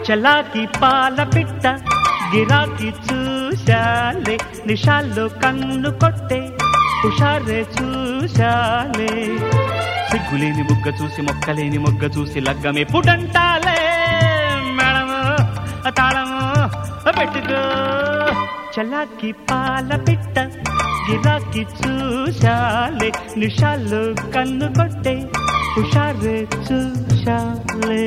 చలాకి పాల పిట్ట గిరాకి చూశాలే నిషాల్లో కన్ను కొట్టే హుషారే చూశాలే సిగ్గులేని బుగ్గ చూసి మొక్కలేని మొగ్గ చూసి లగ్గమే పుటంటాలే మేడము తాళము పెట్టుకో చలాకి పాల పిట్ట గిరాకి చూశాలే నిషాల్లో కన్ను కొట్టే హుషారే చూశాలే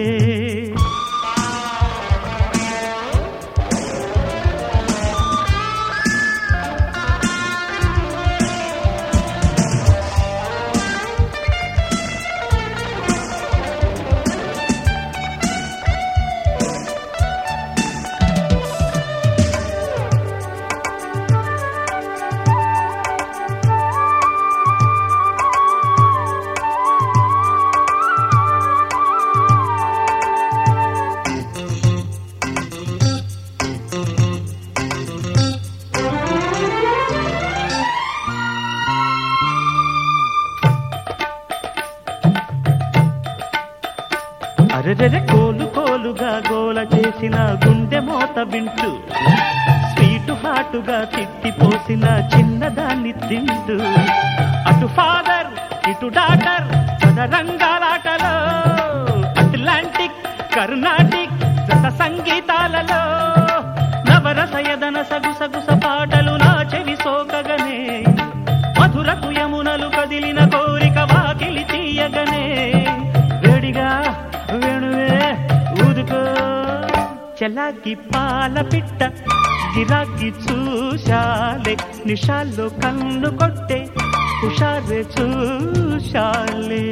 అరెరెరె కోలు కోలుగా గోల చేసిన గుండె మోత వింటూ స్వీటు హాటుగా తిట్టిపోసిన చిన్నదాన్ని తింటూ అటు ఫాదర్ ఇటు డాటర్ చదరంగాలాటలో అట్లాంటిక్ కర్ణాటిక్ జత సంగీతాలలో నవరసయదన సగుసగుస పాటలు నా చెవి సోకగనే మధురకు యమునలు కదిలిన కోరిక వాకిలి తీయగనే వేడిగా వేణువే ఊదుకో చలాకి పాల పిట్ట గిరాకి చూశాలే నిషాల్లో కన్ను కొట్టే హుషారే చూశాలే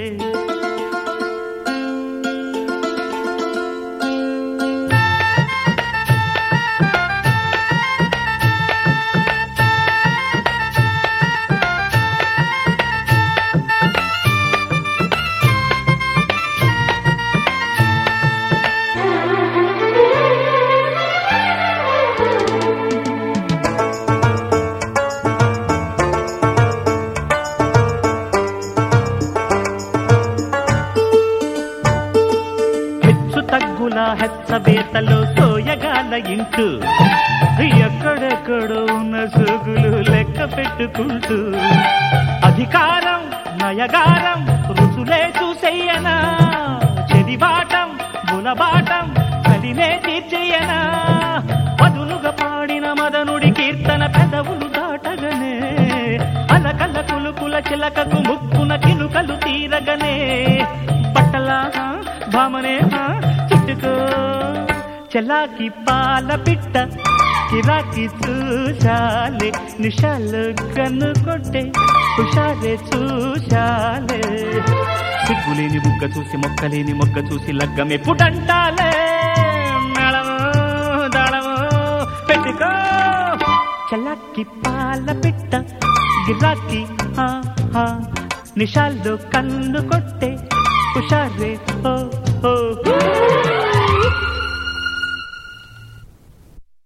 హెచ్చు తగ్గుల హెచ్చబేతలో సోయగాల ఇంటూ ఎక్కడెక్కడో ఉన్న సోగులు లెక్క పెట్టుకుంటూ అధికారం నయగారం రుచులే చూసెయ్యనా చెదిబాటం గులబాటం కలినే తీర్చెయ్యనా పదులుగా పాడిన మదనుడి కీర్తన పెదవులు దాటగనే అలకల కులుకుల చిలకకు ముక్కున కినుకలు తీరగనే బట్టలా భామనే చుట్టుకో చలాకి పాల పిట్ట కిరాకి చూశాలే నిషాలు కన్ను కొట్టే హుషారే చూశాలే సిగ్గులేని బుగ్గ చూసి మొక్కలేని మొగ్గ చూసి లగ్గమే పుటంటాలే మేళము దాళము పెట్టుకో చలాకి పాల పిట్ట గిరాకి హా హా నిషాల్లో కన్ను కొట్టే హుషారే ఓ ఓ